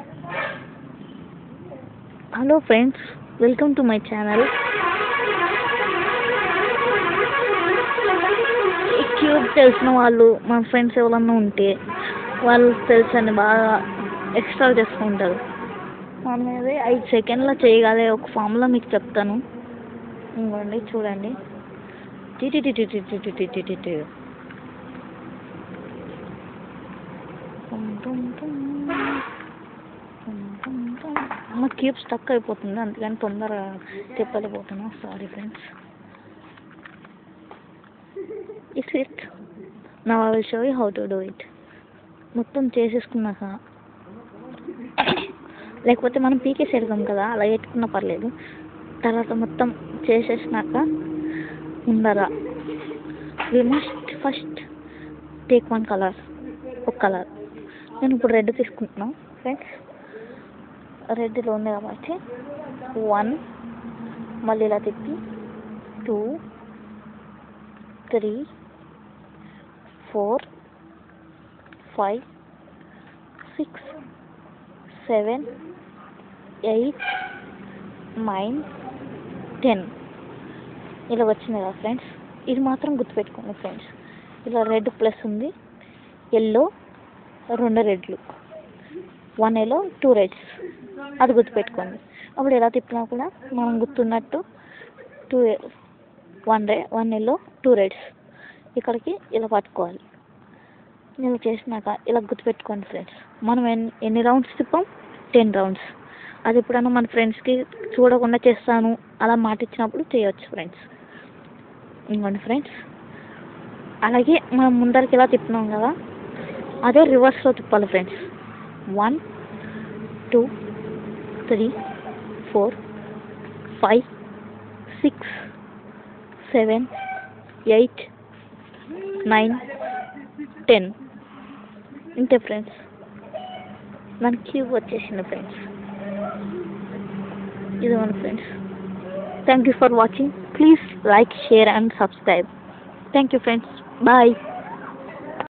hello friends welcome to my channel ఈ cube తెలిసిన వాళ్ళు మా ఫ్రెండ్స్ ఎవరన్నా ఉంటే వాళ్ళు తెలుసని బాగా ఎక్స్ట్రా చేసుకుంటారు మనం అది ఐదు సెకండ్లో చేయగలే ఒక ఫామ్లో మీకు చెప్తాను ఇవ్వండి చూడండి టిటిటిటిటిటిటిటిటి మా క్యూబ్ స్టక్ అయిపోతుంది అందుకని తొందరగా తిప్పలేకపోతున్నా సారీ ఫ్రెండ్స్ ఇట్స్ ఇట్ నా I will show you how to do it మొత్తం చేసేసుకున్నాక లేకపోతే మనం పీకేసి వెళ్తాం కదా అలా పెట్టుకున్నా పర్లేదు తర్వాత మొత్తం చేసేసినాక ముందర we must first take one colour ఒక కలర్ నేను ఇప్పుడు రెడ్ తీసుకుంటున్నాను ఫ్రెండ్స్ రెడ్లో ఉంది కాబట్టి వన్ మళ్ళీ ఇలా తిప్పి two three four five six seven eight nine ten ఇలా వచ్చింది కదా ఫ్రెండ్స్ ఇది మాత్రం గుర్తుపెట్టుకోండి ఫ్రెండ్స్ ఇలా రెడ్ ప్లస్ ఉంది ఎల్లో రెండు రెడ్లు వన్ ఎల్లో టూ రెడ్స్ అది గుర్తుపెట్టుకోండి అప్పుడు ఎలా తిప్పినా కూడా మనం గుర్తున్నట్టు టూ వన్ రె వన్ ఎల్లో టూ రెడ్స్ ఇక్కడికి ఇలా పట్టుకోవాలి ఇలా చేసినాక ఇలా గుర్తుపెట్టుకోండి ఫ్రెండ్స్ మనం ఎన్ని ఎన్ని రౌండ్స్ తిప్పాం టెన్ రౌండ్స్ అది ఎప్పుడైనా మన ఫ్రెండ్స్కి చూడకుండా చేస్తాను అలా మాట ఇచ్చినప్పుడు చేయొచ్చు ఫ్రెండ్స్ ఇంకోండి ఫ్రెండ్స్ అలాగే మనం ముందరికి ఇలా తిప్పినాం కదా అదే రివర్స్లో తిప్పాలి friends one two three four five six seven eight nine ten ఇంతే ఫ్రెండ్స్ మన క్యూబ్ వచ్చేసింది ఫ్రెండ్స్ ఇది మన friends thank you for watching please like share and subscribe thank you friends bye